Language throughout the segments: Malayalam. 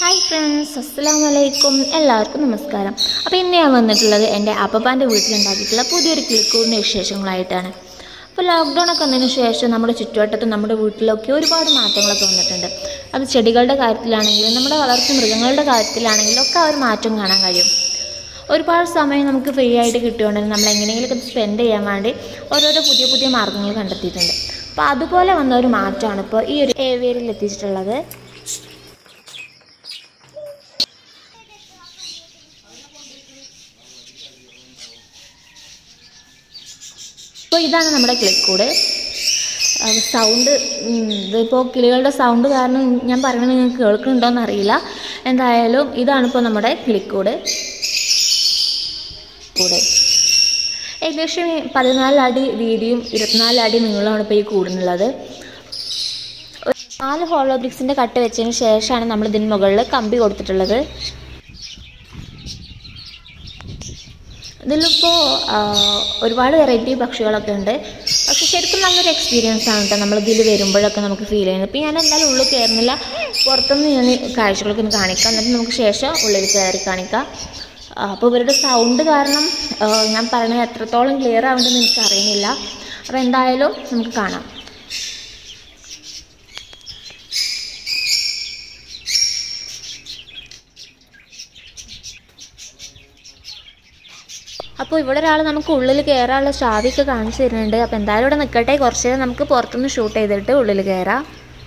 ഹായ് ഫ്രണ്ട്സ് അസ്സാം വലൈക്കും എല്ലാവർക്കും നമസ്കാരം അപ്പോൾ ഇന്ന് ഞാൻ വന്നിട്ടുള്ളത് എൻ്റെ അപ്പപ്പാൻ്റെ വീട്ടിലുണ്ടാക്കിയിട്ടുള്ള പുതിയൊരു കിളിക്കൂടിൻ്റെ വിശേഷങ്ങളായിട്ടാണ് അപ്പോൾ ലോക്ക്ഡൗൺ ഒക്കെ വന്നതിന് ശേഷം നമ്മുടെ ചുറ്റുവട്ടത്തും നമ്മുടെ വീട്ടിലൊക്കെ ഒരുപാട് മാറ്റങ്ങളൊക്കെ വന്നിട്ടുണ്ട് അത് ചെടികളുടെ കാര്യത്തിലാണെങ്കിലും നമ്മുടെ വളർത്തു മൃഗങ്ങളുടെ കാര്യത്തിലാണെങ്കിലും ഒക്കെ ആ ഒരു മാറ്റം കാണാൻ കഴിയും ഒരുപാട് സമയം നമുക്ക് ഫ്രീ ആയിട്ട് കിട്ടിയോണ്ട് നമ്മൾ എങ്ങനെയെങ്കിലുമൊക്കെ സ്പെൻഡ് ചെയ്യാൻ വേണ്ടി ഓരോരോ പുതിയ പുതിയ മാർഗ്ഗങ്ങൾ കണ്ടെത്തിയിട്ടുണ്ട് അപ്പോൾ അതുപോലെ വന്ന ഒരു മാറ്റമാണ് ഇപ്പോൾ ഈ ഒരു ഏവിയറിൽ എത്തിച്ചിട്ടുള്ളത് അപ്പോൾ ഇതാണ് നമ്മുടെ കിളിക്കൂട് സൗണ്ട് ഇതിപ്പോൾ കിളികളുടെ സൗണ്ട് കാരണം ഞാൻ പറയുന്നത് നിങ്ങൾക്ക് കേൾക്കുന്നുണ്ടോയെന്ന് അറിയില്ല എന്തായാലും ഇതാണിപ്പോൾ നമ്മുടെ കിളിക്കൂട് കൂട് ഏകദേശം പതിനാല് അടി വീതിയും ഇരുപത്തിനാല് അടി നീളമാണ് ഇപ്പോൾ ഈ കൂടുന്നുള്ളത് നാല് ഹോളോ ബ്രിക്സിൻ്റെ കട്ട് വെച്ചതിന് ശേഷമാണ് നമ്മൾ ഇതിന് മുകളിൽ കമ്പി കൊടുത്തിട്ടുള്ളത് ഇതിലിപ്പോൾ ഒരുപാട് വെറൈറ്റി പക്ഷികളൊക്കെ ഉണ്ട് പക്ഷെ ശരിക്കും നല്ലൊരു എക്സ്പീരിയൻസ് ആണ് കേട്ടോ നമ്മൾ ഇതിൽ വരുമ്പോഴൊക്കെ നമുക്ക് ഫീൽ ചെയ്യുന്നത് ഇപ്പം ഞാൻ എന്തായാലും ഉള്ളിൽ കയറുന്നില്ല പുറത്തുനിന്ന് ഞാൻ കാഴ്ചകളൊക്കെ ഒന്ന് കാണിക്കാം എന്നിട്ട് നമുക്ക് ശേഷം ഉള്ളിൽ കയറി കാണിക്കാം അപ്പോൾ ഇവരുടെ സൗണ്ട് കാരണം ഞാൻ പറയുന്നത് എത്രത്തോളം ക്ലിയർ ആവുന്നുണ്ടെന്ന് എനിക്ക് അറിയുന്നില്ല അപ്പോൾ എന്തായാലും നമുക്ക് കാണാം അപ്പോൾ ഇവിടെ ഒരാൾ നമുക്ക് ഉള്ളിൽ കയറാനുള്ള ചാവിയൊക്കെ കാണിച്ചു തരുന്നുണ്ട് അപ്പോൾ എന്തായാലും ഇവിടെ നിൽക്കട്ടെ കുറച്ച് നേരം നമുക്ക് പുറത്തുനിന്ന് ഷൂട്ട് ചെയ്തിട്ട് ഉള്ളിൽ കയറാം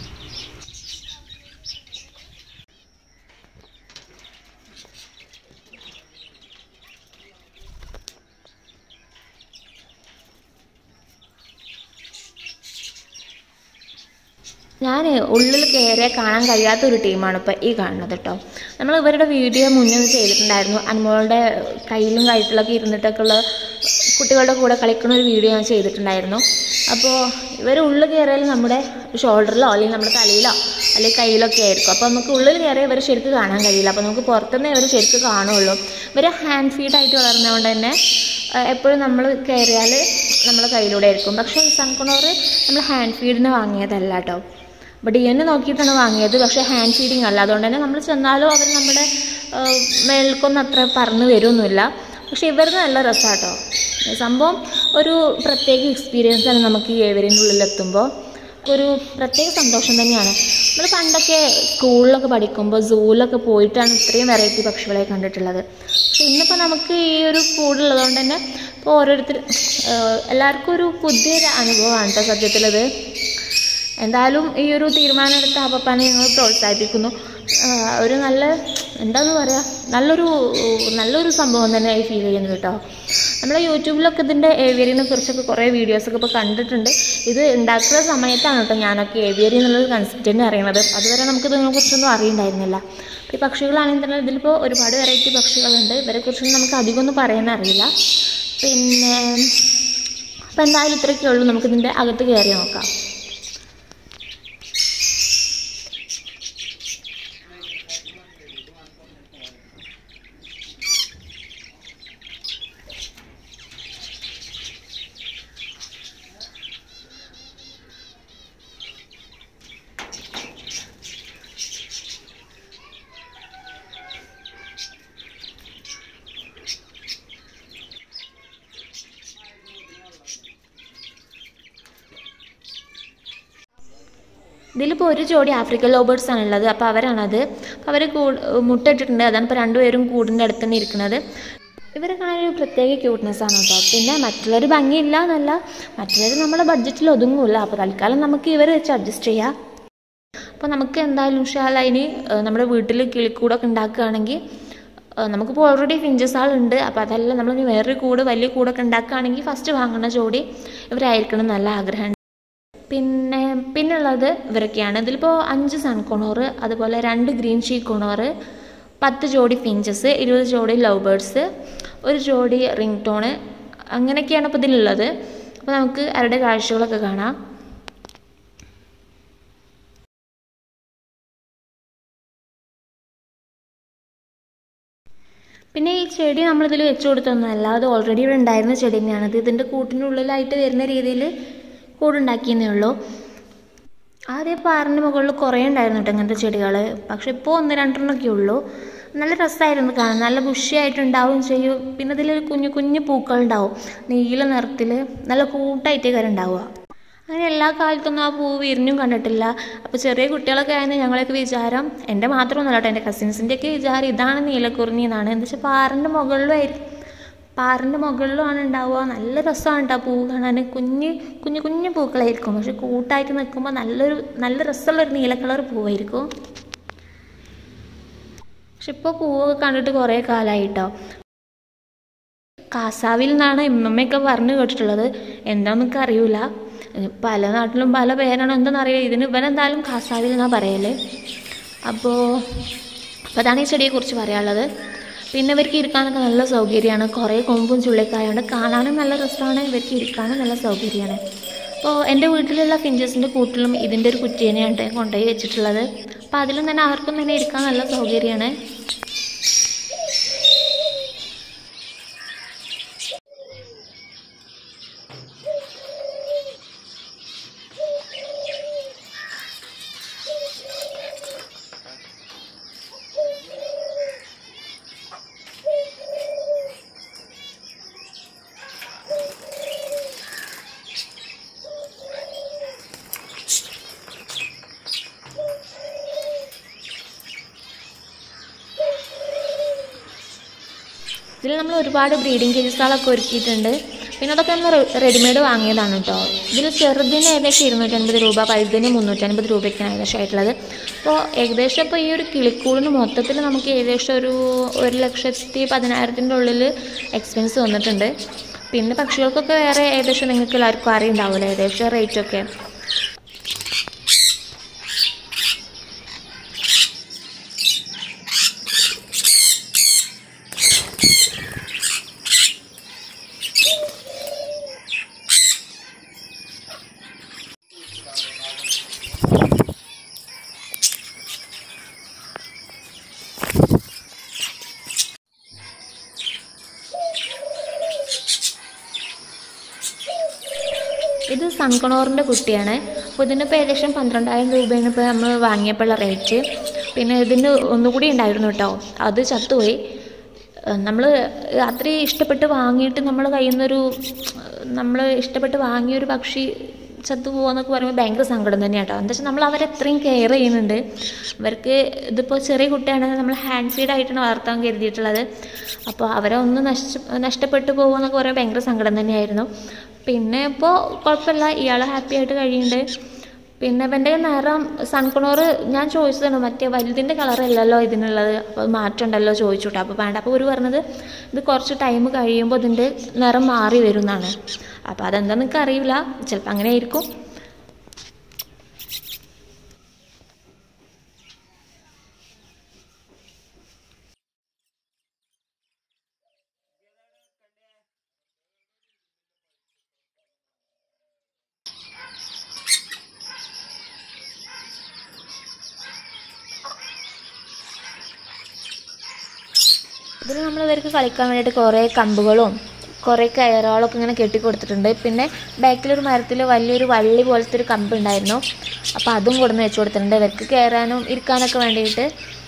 ഞാൻ ഉള്ളിൽ കയറിയാൽ കാണാൻ കഴിയാത്ത ഒരു ടീമാണ് ഇപ്പോൾ ഈ കാണുന്നത് കേട്ടോ നമ്മൾ ഇവരുടെ വീഡിയോ മുന്നേ ചെയ്തിട്ടുണ്ടായിരുന്നു അനുമോളുടെ കയ്യിലും കഴുത്തിലൊക്കെ ഇരുന്നിട്ടൊക്കെ ഉള്ള കുട്ടികളുടെ കൂടെ കളിക്കുന്ന ഒരു വീഡിയോ ഞാൻ ചെയ്തിട്ടുണ്ടായിരുന്നു അപ്പോൾ ഇവർ ഉള്ളിൽ കയറിയാൽ നമ്മുടെ ഷോൾഡറിലോ അല്ലെങ്കിൽ നമ്മുടെ തലയിലോ അല്ലെങ്കിൽ കയ്യിലൊക്കെ ആയിരിക്കും അപ്പോൾ നമുക്ക് ഉള്ളിൽ കയറിയാൽ ഇവർ ശരിക്കും കാണാൻ കഴിയില്ല അപ്പോൾ നമുക്ക് പുറത്തുനിന്ന് ഇവർ ശരിക്കും കാണുള്ളൂ ഇവർ ഹാൻഡ് ഫീഡായിട്ട് വളർന്നതുകൊണ്ട് തന്നെ എപ്പോഴും നമ്മൾ കയറിയാൽ നമ്മളെ കയ്യിലൂടെ ആയിരിക്കും പക്ഷേ ഈ സൺകുണോർ നമ്മൾ ഹാൻഡ് ഫീഡിന് വാങ്ങിയതല്ല കേട്ടോ അപ്പോൾ ഡി എൻ നോക്കിയിട്ടാണ് വാങ്ങിയത് പക്ഷേ ഹാൻഡ് ഫീഡിങ് അല്ല അതുകൊണ്ട് തന്നെ നമ്മൾ ചെന്നാലും അവർ നമ്മുടെ മേൽക്കൊന്നും അത്ര പറന്ന് വരുമൊന്നുമില്ല പക്ഷേ ഇവർക്ക് നല്ല രസമാട്ടോ സംഭവം ഒരു പ്രത്യേക എക്സ്പീരിയൻസ് ആണ് നമുക്ക് ഈ ഏവരിൻ്റെ ഉള്ളിലെത്തുമ്പോൾ ഒരു പ്രത്യേക സന്തോഷം തന്നെയാണ് നമ്മൾ പണ്ടൊക്കെ സ്കൂളിലൊക്കെ പഠിക്കുമ്പോൾ സൂവിലൊക്കെ പോയിട്ടാണ് ഇത്രയും വെറൈറ്റി പക്ഷികളെ കണ്ടിട്ടുള്ളത് പക്ഷെ ഇന്നിപ്പോൾ നമുക്ക് ഈ ഒരു കൂടുള്ളതുകൊണ്ട് തന്നെ ഇപ്പോൾ ഓരോരുത്തർ എല്ലാവർക്കും ഒരു പുതിയൊരു അനുഭവമാണ് കേട്ടോ സത്യത്തിലത് എന്തായാലും ഈ ഒരു തീരുമാനം എടുത്ത അപ്പപ്പാനെ ഞങ്ങൾ പ്രോത്സാഹിപ്പിക്കുന്നു ഒരു നല്ല എന്താന്ന് പറയുക നല്ലൊരു നല്ലൊരു സംഭവം തന്നെ ഫീൽ ചെയ്യുന്നു കേട്ടോ നമ്മൾ യൂട്യൂബിലൊക്കെ ഇതിൻ്റെ ഏവിയറിനെ കുറിച്ചൊക്കെ കുറേ വീഡിയോസൊക്കെ ഇപ്പോൾ കണ്ടിട്ടുണ്ട് ഇത് ഉണ്ടാക്കുന്ന സമയത്താണ് കേട്ടോ ഞാനൊക്കെ ഏവിയറി എന്നുള്ളൊരു കൺസെപ്റ്റ് തന്നെ അറിയണത് അതുവരെ നമുക്ക് ഇതിനെക്കുറിച്ചൊന്നും അറിയണ്ടായിരുന്നില്ല ഈ പക്ഷികളാണെങ്കിൽ തന്നെ ഇതിലിപ്പോൾ ഒരുപാട് വെറൈറ്റി പക്ഷികളുണ്ട് ഇവരെ കുറിച്ചൊന്നും നമുക്ക് അധികമൊന്നും പറയാൻ അറിയില്ല പിന്നെ അപ്പോൾ എന്തായാലും ഇത്രയൊക്കെ ഉള്ളൂ നമുക്കിതിൻ്റെ അകത്ത് കയറി നോക്കാം ഇതിലിപ്പോൾ ഒരു ജോഡി ആഫ്രിക്കൻ ലോബേർഡ്സ് ആണുള്ളത് അപ്പോൾ അവരാണത് അപ്പോൾ അവർ കൂ മുട്ടിട്ടിട്ടുണ്ട് അതാണ് ഇപ്പോൾ രണ്ടുപേരും കൂടിൻ്റെ അടുത്ത് തന്നെ ഇരിക്കുന്നത് ഇവരെ കാണാൻ ഒരു പ്രത്യേക ക്യൂട്ട്നെസ് ആണ് കേട്ടോ പിന്നെ മറ്റുള്ളവർ ഭംഗിയില്ല എന്നല്ല മറ്റുള്ളവർ നമ്മുടെ ബഡ്ജറ്റിൽ ഒതുങ്ങില്ല അപ്പോൾ തൽക്കാലം നമുക്ക് ഇവർ വെച്ച് അഡ്ജസ്റ്റ് ചെയ്യാം അപ്പോൾ നമുക്ക് എന്തായാലും ഉഷാല ഇനി നമ്മുടെ വീട്ടിൽ കിളിക്കൂടൊക്കെ ഉണ്ടാക്കുകയാണെങ്കിൽ നമുക്കിപ്പോൾ ഓൾറെഡി ഫിഞ്ചസ് ആളുണ്ട് അപ്പോൾ അതല്ല നമ്മൾ വേറൊരു കൂട് വലിയ കൂടൊക്കെ ഉണ്ടാക്കുകയാണെങ്കിൽ ഫസ്റ്റ് വാങ്ങുന്ന ജോഡി ഇവരായിരിക്കണം നല്ല ആഗ്രഹം പിന്നെ പിന്നുള്ളത് ഇവരൊക്കെയാണ് ഇതിലിപ്പോൾ അഞ്ച് സൺകോണോറ് അതുപോലെ രണ്ട് ഗ്രീൻ ഷീ കോണോറ് പത്ത് ജോഡി ഫിഞ്ചസ് ഇരുപത് ജോഡി ലവ് ബേർഡ്സ് ഒരു ജോഡി റിംഗ് ടോണ് അങ്ങനെയൊക്കെയാണ് ഇപ്പോൾ ഇതിലുള്ളത് അപ്പോൾ നമുക്ക് അവരുടെ കാഴ്ചകളൊക്കെ കാണാം പിന്നെ ഈ ചെടി നമ്മളിതിൽ വെച്ച് കൊടുത്തൊന്നുമല്ല അത് ഓൾറെഡി ഇവിടെ ഉണ്ടായിരുന്ന ചെടി തന്നെയാണത് ഇതിൻ്റെ കൂട്ടിനുള്ളിലായിട്ട് വരുന്ന രീതിയിൽ കൂടുണ്ടാക്കിയെന്നേ ഉള്ളൂ ആദ്യം പാറിൻ്റെ മുകളിൽ കുറേ ഉണ്ടായിരുന്നു കേട്ടോ ഇങ്ങനത്തെ ചെടികൾ പക്ഷെ ഇപ്പോൾ ഒന്ന് രണ്ടെണ്ണമൊക്കെ ഉള്ളൂ നല്ല രസമായിരുന്നു കാണാൻ നല്ല ബുഷിയായിട്ടുണ്ടാവും ചെയ്യും പിന്നെ ഇതിൽ കുഞ്ഞു കുഞ്ഞു പൂക്കളുണ്ടാവും നീല നിറത്തിൽ നല്ല കൂട്ടായിട്ട് കയറി ഉണ്ടാവുക അങ്ങനെ എല്ലാ കാലത്തൊന്നും ആ പൂ വിരിഞ്ഞും കണ്ടിട്ടില്ല അപ്പോൾ ചെറിയ കുട്ടികളൊക്കെ ആയിരുന്നു ഞങ്ങളൊക്കെ വിചാരം എൻ്റെ മാത്രമൊന്നുമല്ല കേട്ടോ എൻ്റെ കസിൻസിൻ്റെയൊക്കെ വിചാരം ഇതാണ് നീലക്കുറിഞ്ഞി എന്നാണ് എന്താ വെച്ചാൽ പാറിൻ്റെ മുകളിലുമായിരിക്കും പാറിൻ്റെ മുകളിലുമാണ് ഉണ്ടാവുക നല്ല രസമാണ് കേട്ടോ പൂ കാണാൻ കുഞ്ഞ് കുഞ്ഞു കുഞ്ഞു പൂക്കളായിരിക്കും പക്ഷെ കൂട്ടായിട്ട് നിൽക്കുമ്പോൾ നല്ലൊരു നല്ല രസമുള്ളൊരു നീല കളർ പൂവായിരിക്കും പക്ഷെ ഇപ്പോൾ പൂവൊക്കെ കണ്ടിട്ട് കുറേ കാലമായിട്ടോ കാസാവിൽ നിന്നാണ് എമ്മമ്മയൊക്കെ പറഞ്ഞു കേട്ടിട്ടുള്ളത് എന്താണെന്നൊക്കെ അറിയില്ല പല നാട്ടിലും പല പേരാണ് എന്താണെന്ന് അറിയില്ല ഇതിന് ഇവനെന്തായാലും കാസാവിൽ എന്നാണ് പറയല് അപ്പോൾ അപ്പോൾ അതാണ് ഈ ചെടിയെക്കുറിച്ച് പറയാനുള്ളത് പിന്നെ ഇവർക്ക് ഇരിക്കാനൊക്കെ നല്ല സൗകര്യമാണ് കുറേ കൊമ്പും ചുള്ളിക്കായുണ്ട് കാണാനും നല്ല രസമാണ് ഇവർക്ക് ഇരിക്കാനും നല്ല സൗകര്യമാണ് അപ്പോൾ എൻ്റെ വീട്ടിലുള്ള ഫിഞ്ചസിൻ്റെ കൂട്ടിലും ഇതിൻ്റെ ഒരു കുറ്റി തന്നെയാണ് കൊണ്ടുപോയി വെച്ചിട്ടുള്ളത് അപ്പോൾ അതിലും തന്നെ അവർക്കും തന്നെ ഇരിക്കാൻ നല്ല സൗകര്യമാണ് ഇതിൽ നമ്മൾ ഒരുപാട് ബ്രീഡിംഗ് കേജസുകളൊക്കെ ഒരുക്കിയിട്ടുണ്ട് പിന്നെ അതൊക്കെ നമ്മൾ റെഡിമെയ്ഡ് വാങ്ങിയതാണ് കേട്ടോ ഇതിൽ ചെറുതിന് ഏകദേശം ഇരുന്നൂറ്റൻപത് രൂപ വലുതിന് മുന്നൂറ്റൻപത് രൂപയ്ക്കാണ് ഏകദേശം ആയിട്ടുള്ളത് അപ്പോൾ ഏകദേശം ഇപ്പോൾ ഈ ഒരു കിളിക്കൂടിന് മൊത്തത്തിൽ നമുക്ക് ഏകദേശം ഒരു ഒരു ലക്ഷത്തി പതിനായിരത്തിൻ്റെ ഉള്ളിൽ എക്സ്പെൻസ് വന്നിട്ടുണ്ട് പിന്നെ പക്ഷികൾക്കൊക്കെ വേറെ ഏകദേശം നിങ്ങൾക്ക് എല്ലാവർക്കും അറിയുണ്ടാവില്ല ഏകദേശം റേറ്റൊക്കെ ഇത് സൺകണോറിൻ്റെ കുട്ടിയാണ് അപ്പോൾ ഇതിനിപ്പോൾ ഏകദേശം പന്ത്രണ്ടായിരം രൂപയാണ് ഇപ്പോൾ നമ്മൾ വാങ്ങിയപ്പോഴുള്ള റേറ്റ് പിന്നെ ഇതിന് ഒന്നുകൂടി ഉണ്ടായിരുന്നു കേട്ടോ അത് ചത്തുപോയി നമ്മൾ അത്രയും ഇഷ്ടപ്പെട്ട് വാങ്ങിയിട്ട് നമ്മൾ കയ്യിൽ നിന്നൊരു നമ്മൾ ഇഷ്ടപ്പെട്ട് വാങ്ങിയൊരു പക്ഷി ചത്തു പോകുന്നൊക്കെ പറയുമ്പോൾ ഭയങ്കര സങ്കടം തന്നെയാണ് കേട്ടോ എന്താ വെച്ചാൽ നമ്മൾ അവരെ അത്രയും കെയർ ചെയ്യുന്നുണ്ട് അവർക്ക് ഇതിപ്പോൾ ചെറിയ കുട്ടിയാണെങ്കിൽ നമ്മൾ ഹാൻഡ് ഫീഡ് ആയിട്ടാണ് വളർത്താൻ കരുതിയിട്ടുള്ളത് അപ്പോൾ അവരെ ഒന്ന് നശിച്ച് നഷ്ടപ്പെട്ടു പോകുമെന്നൊക്കെ പറയുമ്പോൾ ഭയങ്കര സങ്കടം തന്നെയായിരുന്നു പിന്നെ ഇപ്പോൾ കുഴപ്പമില്ല ഇയാൾ ഹാപ്പി ആയിട്ട് കഴിയുന്നുണ്ട് പിന്നെ ഇവൻ്റെ നിറം സൺകുണോർ ഞാൻ ചോദിച്ചതാണ് മറ്റേ വലുതിൻ്റെ കളറല്ലല്ലോ ഇതിനുള്ളത് അപ്പോൾ അത് മാറ്റമുണ്ടല്ലോ ചോദിച്ചു കേട്ടോ അപ്പോൾ വേണ്ട അപ്പോൾ ഒരു പറഞ്ഞത് ഇത് കുറച്ച് ടൈം കഴിയുമ്പോൾ ഇതിൻ്റെ നിറം മാറി വരും എന്നാണ് അപ്പോൾ അതെന്താണെന്ന് എനിക്ക് അറിയില്ല ചിലപ്പോൾ അങ്ങനെ ആയിരിക്കും ഇതിൽ നമ്മൾ ഇവർക്ക് കളിക്കാൻ വേണ്ടിയിട്ട് കുറേ കമ്പുകളും കുറേ കയറുകളൊക്കെ ഇങ്ങനെ കെട്ടിക്കൊടുത്തിട്ടുണ്ട് പിന്നെ ബാക്കിലൊരു മരത്തിൽ വലിയൊരു വള്ളി പോലത്തെ ഒരു കമ്പ് ഉണ്ടായിരുന്നു അപ്പോൾ അതും കൊടുന്ന് വെച്ച് കൊടുത്തിട്ടുണ്ട് ഇവർക്ക് കയറാനും ഇരിക്കാനൊക്കെ വേണ്ടിയിട്ട്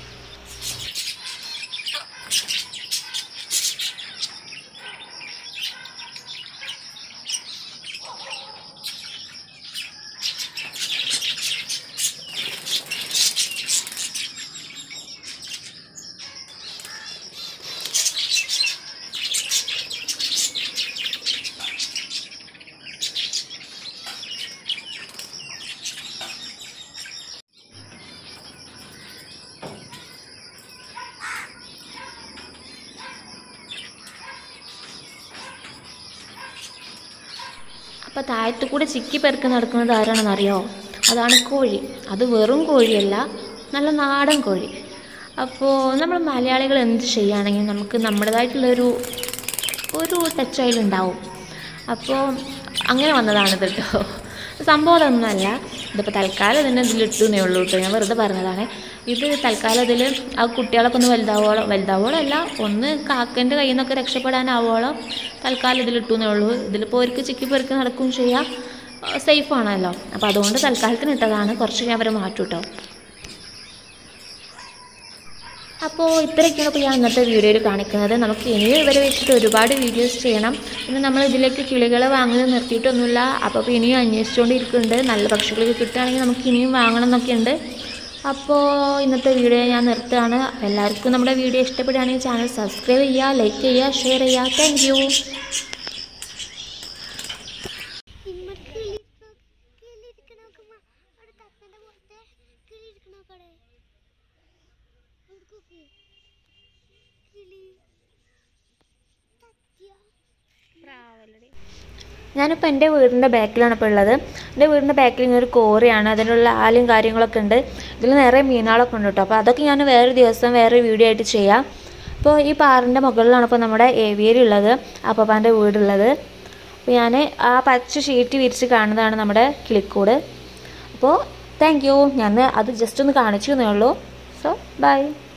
അപ്പോൾ താഴത്തു കൂടെ ചിക്കി പെറുക്കി നടക്കുന്നത് ആരാണെന്നറിയോ അതാണ് കോഴി അത് വെറും കോഴിയല്ല നല്ല നാടൻ കോഴി അപ്പോൾ നമ്മൾ മലയാളികൾ എന്ത് ചെയ്യുകയാണെങ്കിൽ നമുക്ക് നമ്മുടേതായിട്ടുള്ളൊരു ഒരു ടച്ച് അതിലുണ്ടാവും അപ്പോൾ അങ്ങനെ വന്നതാണിത് കേട്ടോ സംഭവം അതൊന്നുമല്ല ഇതിപ്പോൾ തൽക്കാലം ഇതിനെ ഇതിലിട്ടു എന്നേ ഉള്ളൂ കേട്ടോ ഞാൻ വെറുതെ പറഞ്ഞതാണ് ഇത് തൽക്കാലം ഇതിൽ ആ കുട്ടികളൊക്കെ ഒന്ന് വലുതാവോളം വലുതാവോളം അല്ല ഒന്ന് കാക്കൻ്റെ കയ്യിൽ നിന്നൊക്കെ രക്ഷപ്പെടാനാവോളം തൽക്കാലം ഇതിലിട്ടു എന്നേ ഉള്ളൂ ഇതിലിപ്പോൾ അവർക്ക് ചിക്കി പെറുക്കി നടക്കുകയും ചെയ്യാം സേഫ് ആണല്ലോ അപ്പോൾ അതുകൊണ്ട് തൽക്കാലത്തിന് ഇട്ടതാണ് കുറച്ച് ഞാൻ അവരെ മാറ്റും കേട്ടോ അപ്പോൾ ഇത്രയൊക്കെയാണ് ഇപ്പോൾ ഞാൻ ഇന്നത്തെ വീഡിയോയിൽ കാണിക്കുന്നത് നമുക്ക് ഇനിയും ഇവരെ വെച്ചിട്ട് ഒരുപാട് വീഡിയോസ് ചെയ്യണം പിന്നെ നമ്മൾ ഇതിലേക്ക് കിളികളെ വാങ്ങുന്നത് നിർത്തിയിട്ടൊന്നുമില്ല അപ്പോൾ ഇപ്പോൾ ഇനിയും അന്വേഷിച്ചുകൊണ്ടിരിക്കുന്നുണ്ട് നല്ല പക്ഷികളൊക്കെ കിട്ടുകയാണെങ്കിൽ നമുക്ക് ഇനിയും വാങ്ങണം എന്നൊക്കെ ഉണ്ട് അപ്പോൾ ഇന്നത്തെ വീഡിയോ ഞാൻ നിർത്തുകയാണ് അപ്പോൾ എല്ലാവർക്കും നമ്മുടെ വീഡിയോ ഇഷ്ടപ്പെടുകയാണെങ്കിൽ ചാനൽ സബ്സ്ക്രൈബ് ചെയ്യുക ലൈക്ക് ചെയ്യുക ഷെയർ ചെയ്യുക താങ്ക് യു ഇമ്മ കിളി കിളി ഇരിക്കണ നോക്കുമ്പോ അവിടെ തത്തന്റെ പുറത്തെ കിളി ഇരിക്കണ നോക്കടെ നോക്ക് കിളി തത്തിയ ഞാനിപ്പോൾ എൻ്റെ വീടിൻ്റെ ബാക്കിലാണ് ഇപ്പോൾ ഉള്ളത് എൻ്റെ വീടിൻ്റെ ബാക്കിൽ ഇങ്ങനെ ഒരു കോറിയാണ് അതിനുള്ള ആലും കാര്യങ്ങളൊക്കെ ഉണ്ട് ഇതിൽ നിറയെ മീനുകളൊക്കെ ഉണ്ട് കേട്ടോ അപ്പോൾ അതൊക്കെ ഞാൻ വേറെ ദിവസം വേറെ വീഡിയോ ആയിട്ട് ചെയ്യാം അപ്പോൾ ഈ പാറിൻ്റെ മുകളിലാണ് ഇപ്പോൾ നമ്മുടെ ഏവിയരി ഉള്ളത് അപ്പപ്പാൻ്റെ വീടുള്ളത് അപ്പോൾ ഞാൻ ആ പച്ച ഷീറ്റ് വിരിച്ച് കാണുന്നതാണ് നമ്മുടെ കിളിക്കൂട് അപ്പോൾ താങ്ക് യു ഞാൻ അത് ജസ്റ്റ് ഒന്ന് കാണിച്ചു എന്നേ ഉള്ളൂ സോ ബൈ